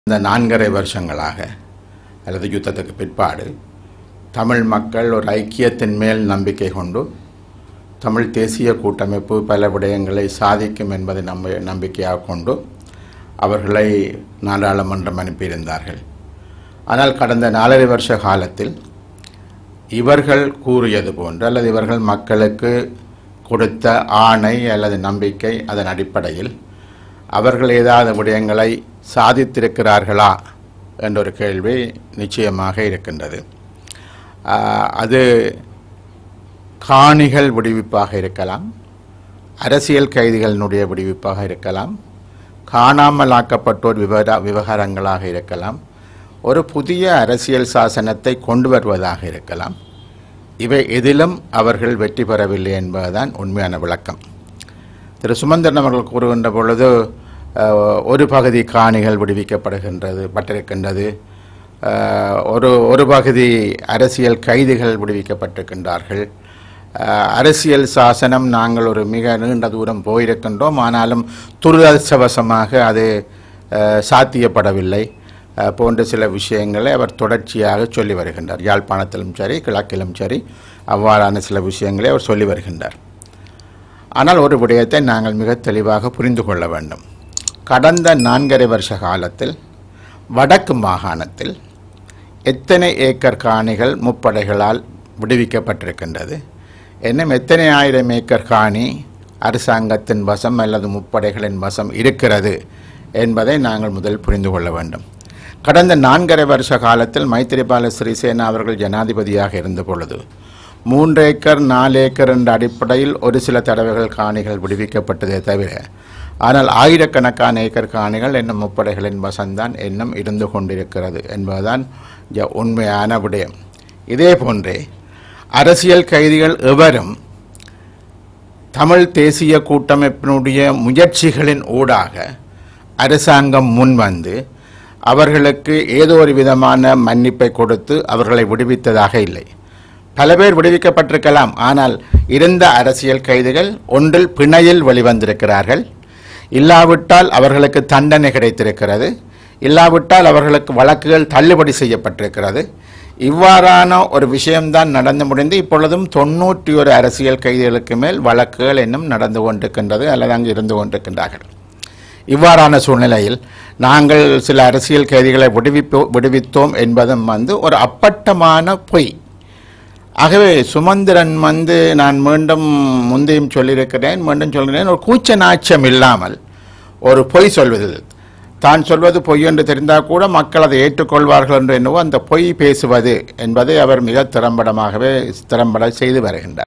இந்த நான்கரை வருஷங்களாக அல்லது யுத்தத்துக்கு பிற்பாடு தமிழ் மக்கள் ஒரு ஐக்கியத்தின் மேல் நம்பிக்கை கொண்டு தமிழ் தேசிய கூட்டமைப்பு பல விடயங்களை சாதிக்கும் என்பதை நம்ப நம்பிக்கையாக கொண்டு அவர்களை நாடாளுமன்றம் அனுப்பியிருந்தார்கள் ஆனால் கடந்த நாலரை வருஷ காலத்தில் இவர்கள் கூறியது போன்று அல்லது இவர்கள் மக்களுக்கு கொடுத்த ஆணை அல்லது நம்பிக்கை அதன் அடிப்படையில் அவர்கள் ஏதாவது விடயங்களை சாதித்திருக்கிறார்களா என்ற ஒரு கேள்வி நிச்சயமாக இருக்கின்றது ஆஹ், அது காணிகள் விடுவிப்பாக இருக்கலாம் அரசியல் கைதிகளினுடைய விடுவிப்பாக இருக்கலாம் காணாமல் ஆக்கப்பட்டோர் விவர விவகாரங்களாக இருக்கலாம் ஒரு புதிய அரசியல் சாசனத்தை கொண்டு வருவதாக இருக்கலாம் இவை எதிலும் அவர்கள் வெற்றி பெறவில்லை என்பதுதான் உண்மையான விளக்கம் திரு சுமந்திரன் அவர்கள் கூறுகின்ற பொழுது அஹ், ஒரு பகுதி காணிகள் விடுவிக்கப்படுகின்றது பட்டிருக்கின்றது அஹ், ஒரு ஒரு பகுதி அரசியல் கைதிகள் விடுவிக்கப்பட்டிருக்கின்றார்கள் அஹ், அரசியல் சாசனம் நாங்கள் ஒரு மிக நீண்ட தூரம் போயிருக்கின்றோம் ஆனாலும் துரதிர்ஷ்டவசமாக அது அஹ், சாத்தியப்படவில்லை அஹ், போன்ற சில விஷயங்களை அவர் தொடர்ச்சியாக சொல்லி வருகின்றார் யாழ்ப்பாணத்திலும் சரி கிழக்கிலும் சரி அவ்வாறான சில விஷயங்களை அவர் சொல்லி வருகின்றார் ஆனால் ஒரு விடயத்தை நாங்கள் மிக தெளிவாக புரிந்து கொள்ள வேண்டும் கடந்த நான்கரை வருஷ காலத்தில் வடக்கு மாகாணத்தில் எத்தனை ஏக்கர் காணிகள் முப்படைகளால் விடுவிக்கப்பட்டிருக்கின்றது இன்னும் எத்தனை ஆயிரம் ஏக்கர் காணி அரசாங்கத்தின் வசம் அல்லது முப்படைகளின் வசம் இருக்கிறது என்பதை நாங்கள் முதல் புரிந்து கொள்ள வேண்டும் கடந்த நான்கரை வருஷ காலத்தில் மைத்திரிபால சிறிசேனா அவர்கள் ஜனாதிபதியாக இருந்த பொழுது மூன்று ஏக்கர் நாலு ஏக்கர் என்ற அடிப்படையில் ஒரு சில தடவைகள் காணிகள் விடுவிக்கப்பட்டதே தவிர ஆனால் ஆயிரக்கணக்கான ஏக்கர் காணிகள் இன்னும் முப்படைகளின் வசம்தான் இன்னும் இருந்து கொண்டிருக்கிறது என்பதுதான் ஜ- உண்மையான விடயம் இதே போன்றே அரசியல் கைதிகள் எவரும் தமிழ் தேசிய கூட்டமைப்பினுடைய முயற்சிகளின் ஊடாக அரசாங்கம் முன்வந்து அவர்களுக்கு ஏதோ ஒரு விதமான மன்னிப்பை கொடுத்து அவர்களை விடுவித்ததாக இல்லை பல பேர் விடுவிக்கப்பட்டிருக்கலாம் ஆனால் இருந்த அரசியல் கைதிகள் ஒன்றில் பிணையில் வெளிவந்திருக்கிறார்கள் இல்லாவிட்டால் அவர்களுக்கு தண்டனை கிடைத்திருக்கிறது இல்லாவிட்டால் அவர்களுக்கு வழக்குகள் தள்ளுபடி செய்யப்பட்டிருக்கிறது இவ்வாறான ஒரு விஷயம்தான் நடந்து முடிந்து இப்பொழுதும் தொண்ணூற்றி ஒரு அரசியல் கைதிகளுக்கு மேல் வழக்குகள் இன்னும் நடந்து கொண்டிருக்கின்றது அல்லது அங்கு இருந்து கொண்டிருக்கின்றார்கள் இவ்வாறான சூழ்நிலையில் நாங்கள் சில அரசியல் கைதிகளை விடுவிப்போ விடுவித்தோம் என்பதும் வந்து ஒரு அப்பட்டமான பொய் ஆகவே சுமந்திரன் வந்து நான் மீண்டும் முந்தையும் சொல்லியிருக்கிறேன் மீண்டும் சொல்கிறேன் ஒரு கூச்ச நாச்சம் இல்லாமல் ஒரு பொய் சொல்வதில் தான் சொல்வது பொய் என்று தெரிந்தால் கூட மக்கள் அதை ஏற்றுக்கொள்வார்கள் என்று என்னவோ அந்த பொய் பேசுவது என்பதை அவர் மிக திறம்படமாகவே திறம்பட செய்து வருகின்றார்